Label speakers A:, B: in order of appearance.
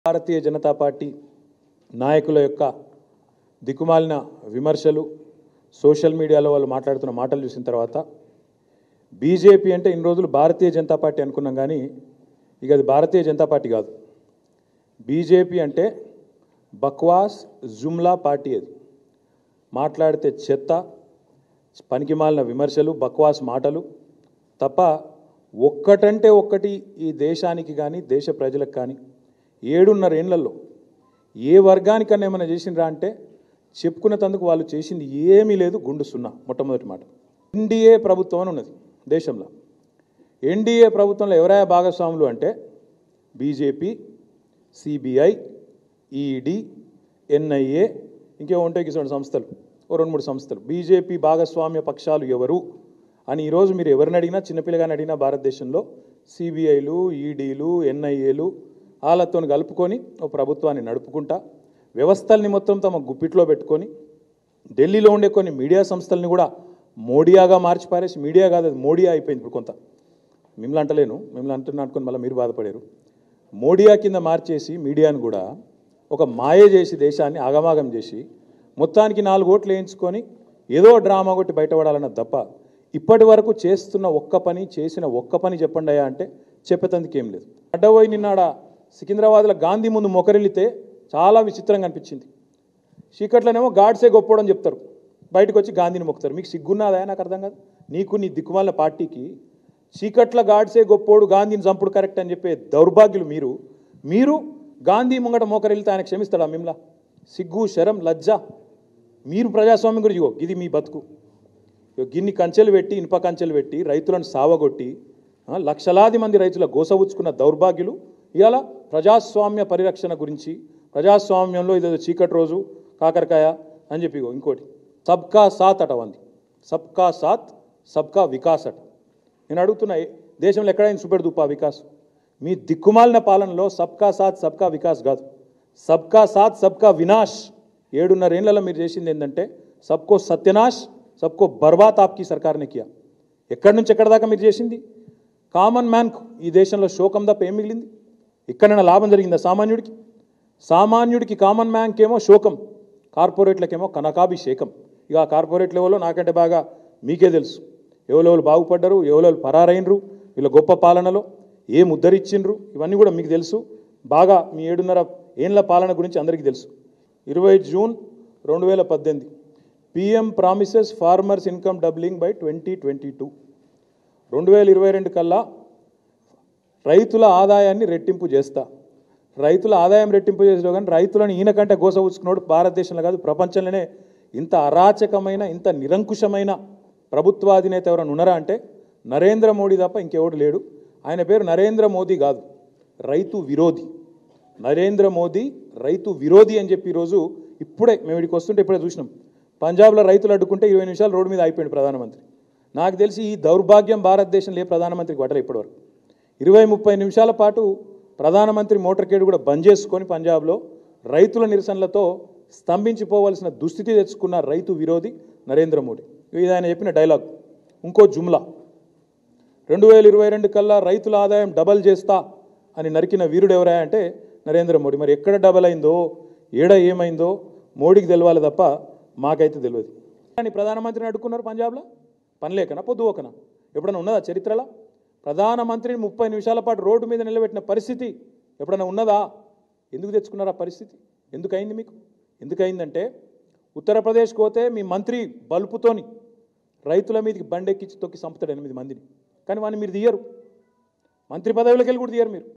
A: భారతీయ Janata party నాయకుల యొక్క దిక్కుమాలిన విమర్శలు సోషల్ మీడియాలో వాళ్ళు మాట్లాడుతున్న మాటలు చూసిన తర్వాత బీజేపీ అంటే ఇన్ని రోజులు భారతీయ జనతా పార్టీ అనుకున్నాం కానీ ఇక అది భారతీయ జనతా పార్టీ కాదు బీజేపీ అంటే బక్వాస్ జుమ్లా పార్టీ అది మాట్లాడితే చెత్త పనికిమాలిన విమర్శలు బక్వాస్ మాటలు తప్ప ఒక్కటంటే ఒక్కటి ఈ దేశానికి కానీ దేశ ప్రజలకు కానీ ఏడున్నర ఏళ్లలో ఏ వర్గానికన్నా ఏమైనా చేసిండ్రా అంటే చెప్పుకునేందుకు వాళ్ళు చేసింది ఏమీ లేదు గుండు సున్నా మొట్టమొదటి మాట ఎన్డీఏ ప్రభుత్వం అని ఉన్నది దేశంలో ఎన్డీఏ ప్రభుత్వంలో ఎవరైనా భాగస్వాములు అంటే బీజేపీ సిబిఐ ఈడీ ఎన్ఐఏ ఇంకేమో ఉంటాయి కిసోటి సంస్థలు ఓ రెండు మూడు సంస్థలు బీజేపీ భాగస్వామ్య పక్షాలు ఎవరు అని ఈరోజు మీరు ఎవరిని అడిగినా చిన్నపిల్లగాని అడిగినా భారతదేశంలో సిబిఐలు ఈడీలు ఎన్ఐఏలు వాళ్ళతో కలుపుకొని ఓ ప్రభుత్వాన్ని నడుపుకుంటా వ్యవస్థల్ని మొత్తం తమ గుప్పిట్లో పెట్టుకొని ఢిల్లీలో ఉండే కొన్ని మీడియా సంస్థల్ని కూడా మోడియాగా మార్చి పారేసి మీడియా కాదు అది మోడియా అయిపోయింది ఇప్పుడు కొంత మిమ్మల్ని అంటలేను మిమ్మల్ని అంటున్నా అనుకుని మళ్ళీ మీరు బాధపడారు మోడియా కింద మార్చేసి మీడియాను కూడా ఒక మాయ చేసి దేశాన్ని ఆగమాగం చేసి మొత్తానికి నాలుగు ఓట్లు వేయించుకొని ఏదో డ్రామా కొట్టి బయటపడాలన్న తప్ప ఇప్పటి వరకు చేస్తున్న ఒక్క పని చేసిన ఒక్క పని చెప్పండి అయ్యా అంటే చెప్పేతందుకు ఏం లేదు అడ్డపోయి నిన్నాడ సికింద్రాబాద్లో గాంధీ ముందు మొకరిల్లితే చాలా విచిత్రంగా అనిపించింది చీకట్లోనేమో గాడ్సే గొప్పోడని చెప్తారు బయటకు వచ్చి గాంధీని మొక్కుతారు మీకు సిగ్గున్నదా నాకు అర్థం కాదు నీకు నీ దిక్కుమాలిన పార్టీకి చీకట్ల గాడ్సే గొప్పోడు గాంధీని చంపుడు కరెక్ట్ అని చెప్పే దౌర్భాగ్యులు మీరు మీరు గాంధీ ముంగట మోకరిల్లితే ఆయన క్షమిస్తాడా మిమ్లా సిగ్గు శరం లజ్జ మీరు ప్రజాస్వామ్యం గురించి ఇగో ఇది మీ బతుకు ఇగో గిన్ని కంచెలు పెట్టి ఇనుప కంచెలు పెట్టి రైతులను సావగొట్టి ఆ, లక్షలాది మంది రైతుల గోసవుచ్చుకున్న దౌర్భాగ్యులు ఇవాళ ప్రజాస్వామ్య పరిరక్షణ గురించి ప్రజాస్వామ్యంలో ఇదేదో చీకటి రోజు కాకరకాయ అని చెప్పి ఇగో ఇంకోటి సబ్కా సాత్ అట వంది సబ్కా సాత్ సబ్కా వికాస్ అట నేను అడుగుతున్నా ఏ- దేశంలో ఎక్కడైనా చూపెడు దుప్పా వికాస్ మీ దిక్కుమాలిన పాలనలో సబ్కా సాత్ సబ్కా వికాస్ కాదు సబ్కా సాత్ సబ్కా వినాష్ ఏడున్నర ఏళ్లలో మీరు చేసింది ఏంటంటే సబ్కో సత్యనాష్ సబ్కో బర్బాత్ ఆప్కి సర్కార్నే కియా ఎక్కడి నుంచి ఎక్కడి దాకా మీరు చేసింది కామన్ మ్యాన్కు ఈ దేశంలో శోకం తప్ప ఏం మిగిలింది ఎక్కడైనా లాభం జరిగిందా సామాన్యుడికి సామాన్యుడికి కామన్ మ్యాన్కేమో శోకం కార్పొరేట్లకేమో కనకాభిషేకం ఇక ఆ కార్పొరేట్ లెవెల్లో నాకంటే బాగా మీకే తెలుసు ఎవరెవరు బాగుపడ్డరు ఎవరెవరు పరారైనరు వీళ్ళ గొప్ప పాలనలో ఏం ఉద్ధరించిండ్రు ఇవన్నీ కూడా మీకు తెలుసు బాగా మీ ఏడున్నర ఏండ్ల పాలన గురించి అందరికీ తెలుసు ఇరవై జూన్ రెండు వేల పద్దెనిమిది PM promises farmers income doubling by twenty twenty two రెండు వేల ఇరవై రెండు కల్లా రైతుల ఆదాయాన్ని రెట్టింపు చేస్తా రైతుల ఆదాయం రెట్టింపు చేసేలో కానీ రైతులను ఈయన కంటే గోసవుచ్చుకున్నాడు భారతదేశంలో కాదు ప్రపంచంలోనే ఇంత అరాచకమైన ఇంత నిరంకుశమైన ప్రభుత్వాధినేత ఎవరైనా ఉన్నారా అంటే నరేంద్ర మోడీ తప్ప ఇంకెవడు లేడు ఆయన పేరు నరేంద్ర మోదీ కాదు రైతు విరోధి నరేంద్ర మోదీ రైతు విరోధి అని చెప్పి ఈరోజు ఇప్పుడే మేము ఇక్కడికి వస్తుంటే ఇప్పుడే చూసినాం పంజాబ్లో రైతులు అడ్డుకుంటే ఇరవై నిమిషాలు రోడ్డు మీద అయిపోయింది ప్రధానమంత్రి నాకు తెలిసి ఈ దౌర్భాగ్యం భారతదేశంలో ఏ ప్రధానమంత్రికి పడలే ఇప్పటివరకు ఇరవై ముప్పై నిమిషాల పాటు ప్రధానమంత్రి మోటార్ కేడు కూడా బంద్ చేసుకొని పంజాబ్లో రైతుల నిరసనలతో స్తంభించిపోవలసిన దుస్థితి తెచ్చుకున్న రైతు విరోధి నరేంద్ర మోడీ ఇది ఆయన చెప్పిన డైలాగ్ ఇంకో జుమ్లా రెండు వేల ఇరవై రెండు కల్లా రైతుల ఆదాయం డబల్ చేస్తా అని నరికిన వీరుడు ఎవరా అంటే నరేంద్ర మోడీ మరి ఎక్కడ డబల్ అయిందో ఏడ ఏమైందో మోడీకి తెలవాలి తప్ప మాకైతే తెలియదు కానీ ప్రధానమంత్రిని అడుక్కున్నారు పంజాబ్లో పనిలేకనా పొద్దు ఒకనా ఎప్పుడైనా ఉన్నదా చరిత్రలో ప్రధానమంత్రిని ముప్పై నిమిషాల పాటు రోడ్డు మీద నిలబెట్టిన పరిస్థితి ఎప్పుడైనా ఉన్నదా ఎందుకు తెచ్చుకున్నారు ఆ పరిస్థితి ఎందుకు అయింది మీకు ఎందుకు అయిందంటే ఉత్తరప్రదేశ్కి పోతే మీ మంత్రి బల్పుతోని రైతుల మీదకి బండెక్కించి తొక్కి చంపుతాడు ఎనిమిది మందిని కానీ వాడిని మీరు తీయరు మంత్రి పదవులకి వెళ్ళి కూడా తీయరు మీరు